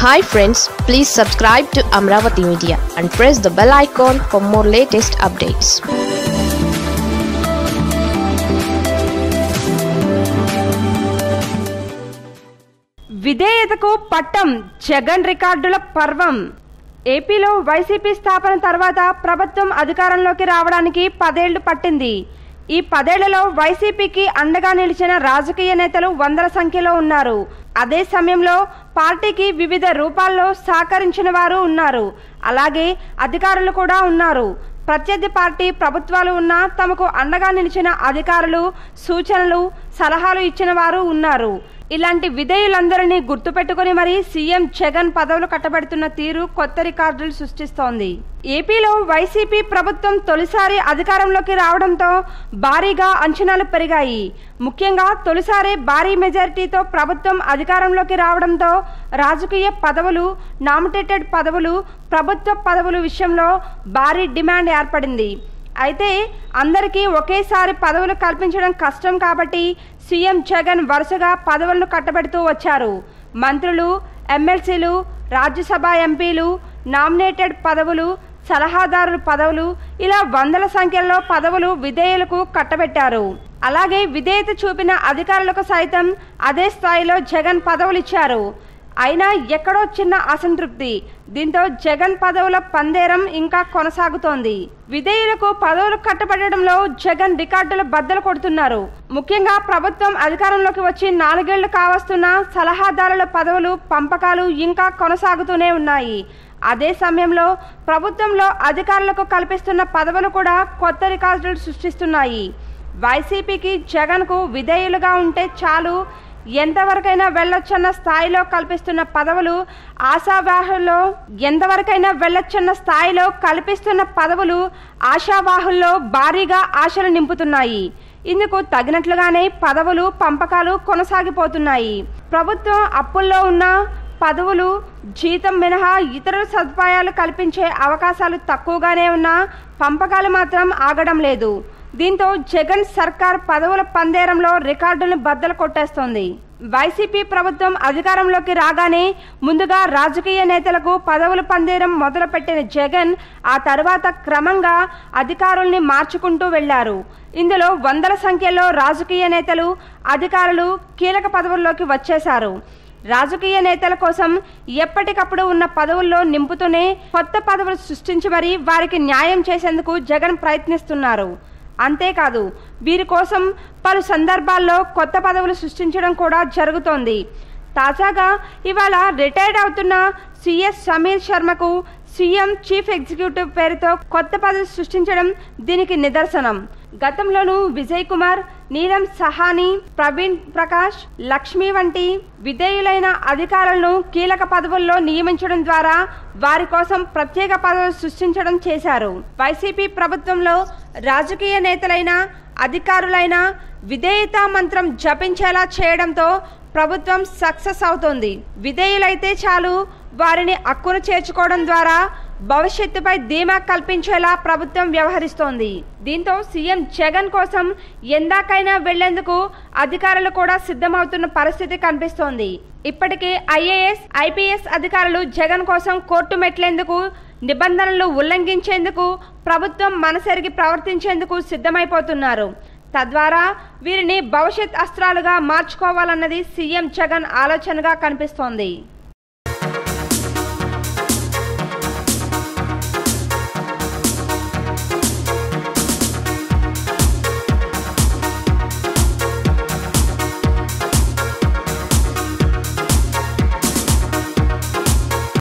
hi friends please subscribe to Amaravati media and press the bell icon for more latest updates విధేయతకు పట్టం జగన్ రికార్డుల పర్వం ఏపీలో వైసీపీ స్థాపన తర్వాత ప్రభుత్వం అధికారంలోకి రావడానికి పదేళ్లు పట్టింది ఈ పదేళ్లలో వైసీపీకి అండగా నిలిచిన రాజకీయ నేతలు వందల సంఖ్యలో ఉన్నారు అదే సమయంలో పార్టీకి వివిధ రూపాల్లో సహకరించిన వారు ఉన్నారు అలాగే అధికారులు కూడా ఉన్నారు ప్రత్యర్థి పార్టీ ప్రభుత్వాలు ఉన్నా తమకు అండగా నిలిచిన అధికారులు సూచనలు సలహాలు ఇచ్చిన వారు ఉన్నారు ఇలాంటి విధేయులందరినీ గుర్తుపెట్టుకుని మరి సీఎం జగన్ పదవులు కట్టబెడుతున్న తీరు కొత్త రికార్డులు సృష్టిస్తోంది ఏపీలో వైసీపీ ప్రభుత్వం తొలిసారి అధికారంలోకి రావడంతో భారీగా అంచనాలు పెరిగాయి ముఖ్యంగా తొలిసారి భారీ మెజారిటీతో ప్రభుత్వం అధికారంలోకి రావడంతో రాజకీయ పదవులు నామినేటెడ్ పదవులు ప్రభుత్వ పదవుల విషయంలో భారీ డిమాండ్ ఏర్పడింది అయితే అందరికీ ఒకేసారి పదవులు కల్పించడం కష్టం కాబట్టి సీఎం జగన్ వరుసగా పదవులను కట్టబెడుతూ వచ్చారు మంత్రులు ఎమ్మెల్సీలు రాజ్యసభ ఎంపీలు నామినేటెడ్ పదవులు సలహాదారుల పదవులు ఇలా వందల సంఖ్యలో పదవులు విధేయులకు కట్టబెట్టారు అలాగే విధేయత చూపిన అధికారులకు సైతం అదే స్థాయిలో జగన్ పదవులు ఇచ్చారు అయినా ఎక్కడో చిన్న అసంతృప్తి దీంతో జగన్ పదవుల పందేరం ఇంకా కొనసాగుతోంది విధేయులకు పదవులు కట్టబడడంలో జగన్ రికార్డుల బద్దలు కొడుతున్నారు ముఖ్యంగా ప్రభుత్వం అధికారంలోకి వచ్చి నాలుగేళ్లు కావస్తున్న సలహాదారుల పదవులు పంపకాలు ఇంకా కొనసాగుతూనే ఉన్నాయి అదే సమయంలో ప్రభుత్వంలో అధికారులకు కల్పిస్తున్న పదవులు కూడా కొత్త రికార్డులు సృష్టిస్తున్నాయి వైసీపీకి జగన్కు విధేయులుగా ఉంటే చాలు ఎంతవరకైనా వెళ్ళొచ్చన్న స్థాయిలో కల్పిస్తున్న పదవులు ఆశావాహుల్లో ఎంతవరకైనా వెళ్ళొచ్చన్న స్థాయిలో కల్పిస్తున్న పదవులు ఆశావాహుల్లో భారీగా ఆశలు నింపుతున్నాయి ఇందుకు తగినట్లుగానే పదవులు పంపకాలు కొనసాగిపోతున్నాయి ప్రభుత్వం అప్పుల్లో ఉన్న పదవులు జీతం మినహా ఇతర సదుపాయాలు కల్పించే అవకాశాలు తక్కువగానే ఉన్నా పంపకాలు మాత్రం ఆగడం లేదు దీంతో జగన్ సర్కార్ పదవుల పందేరంలో రికార్డులను బద్దలు కొట్టేస్తోంది వైసీపీ ప్రభుత్వం అధికారంలోకి రాగానే ముందుగా రాజకీయ నేతలకు పదవుల పందేరం మొదలుపెట్టిన జగన్ ఆ తర్వాత క్రమంగా అధికారుల్ని మార్చుకుంటూ వెళ్లారు ఇందులో వందల సంఖ్యలో రాజకీయ నేతలు అధికారులు కీలక పదవుల్లోకి వచ్చేశారు రాజకీయ నేతల కోసం ఎప్పటికప్పుడు ఉన్న పదవుల్లో నింపుతూనే కొత్త పదవులు సృష్టించి మరీ వారికి న్యాయం చేసేందుకు జగన్ ప్రయత్నిస్తున్నారు అంతేకాదు వీరి కోసం పలు సందర్భాల్లో కొత్త పదవులు సృష్టించడం కూడా జరుగుతోంది తాజాగా ఇవాళ రిటైర్డ్ అవుతున్న సిఎస్ సమీర్ శర్మకు సీఎం చీఫ్ ఎగ్జిక్యూటివ్ పేరుతో కొత్త పదవి సృష్టించడం దీనికి నిదర్శనం గతంలోనూ విజయ్ కుమార్ నీలం సహాని ప్రవీణ్ ప్రకాష్ లక్ష్మి వంటి విధేయులైన అధికారులను కీలక పదవుల్లో నియమించడం ద్వారా వారి కోసం ప్రత్యేక పదవులు సృష్టించడం చేశారు వైసీపీ ప్రభుత్వంలో రాజకీయ నేతలైన అధికారులైన విధేయత మంత్రం జపించేలా చేయడంతో ప్రభుత్వం సక్సెస్ అవుతోంది విధేయులైతే చాలు వారిని అక్కును చేర్చుకోవడం ద్వారా భవిష్యత్తుపై ధీమా కల్పించేలా ప్రభుత్వం వ్యవహరిస్తోంది దీంతో సీఎం జగన్ కోసం ఎందాకైనా వెళ్లేందుకు అధికారులు కూడా సిద్ధమవుతున్న పరిస్థితి కనిపిస్తోంది ఇప్పటికే ఐఏఎస్ ఐపీఎస్ అధికారులు జగన్ కోసం కోర్టు మెట్లేందుకు నిబంధనలు ఉల్లంఘించేందుకు ప్రభుత్వం మనసెరిగి ప్రవర్తించేందుకు సిద్ధమైపోతున్నారు తద్వారా వీరిని భవిష్యత్ అస్త్రాలుగా మార్చుకోవాలన్నది సీఎం జగన్ ఆలోచనగా కనిపిస్తోంది